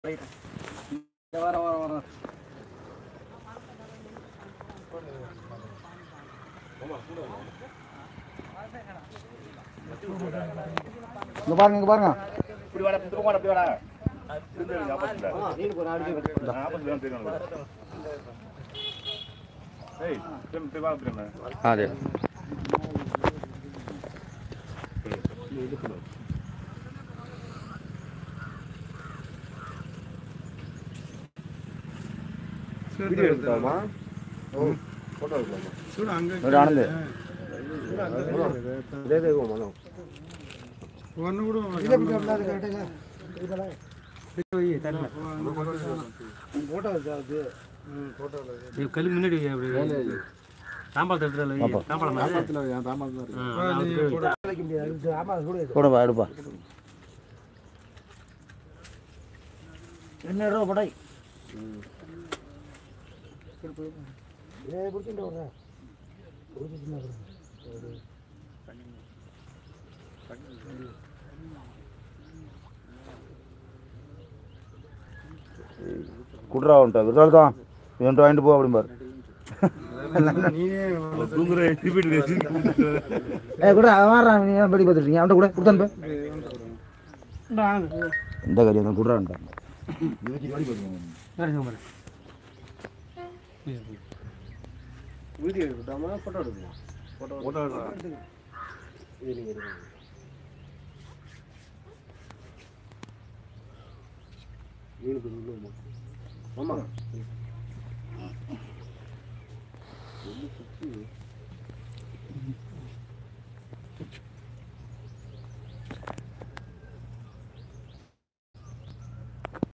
வர வர வர இங்க பாருங்க இங்க பாருங்க இப்படி வாடா இந்த பக்கம் வாடா இப்படி வாடா இருந்து எனக்கு ஆப்போசிட்ல ஆப்போசிட்ல வந்து தெரியும் உனக்கு. ஏய் திரும்ப இப்படி வா திரும்ப అదే வீடியோ எடுத்தாமா ஒரு ஆனந்த் கல்லு முன்னாடி அப்படி தாம்பாளத்தை எடுத்துடல தாம்பாளம் கூடப்பா எடுப்பா என்ன ரூபா படை குட்ரா வந்துட்டா விருதாள் தான் இவன்ட்டு வாங்கிட்டு போ அப்படிம்பாரு தூங்குறேன் திருப்பி ஏ கூட அவன் வர்றான் நீ ஏன் படி பார்த்துருக்கீங்க அவன்கிட்ட கூட கொடுத்தான்னு இந்த கறி அந்த குட்ரான்ட்டான் வீடியோ எடுக்கட்டாமா ஃபோட்டோ எடுக்கணும் போட்டோ மீனுக்கு உள்ள ஆமா ஒன்று சுற்றி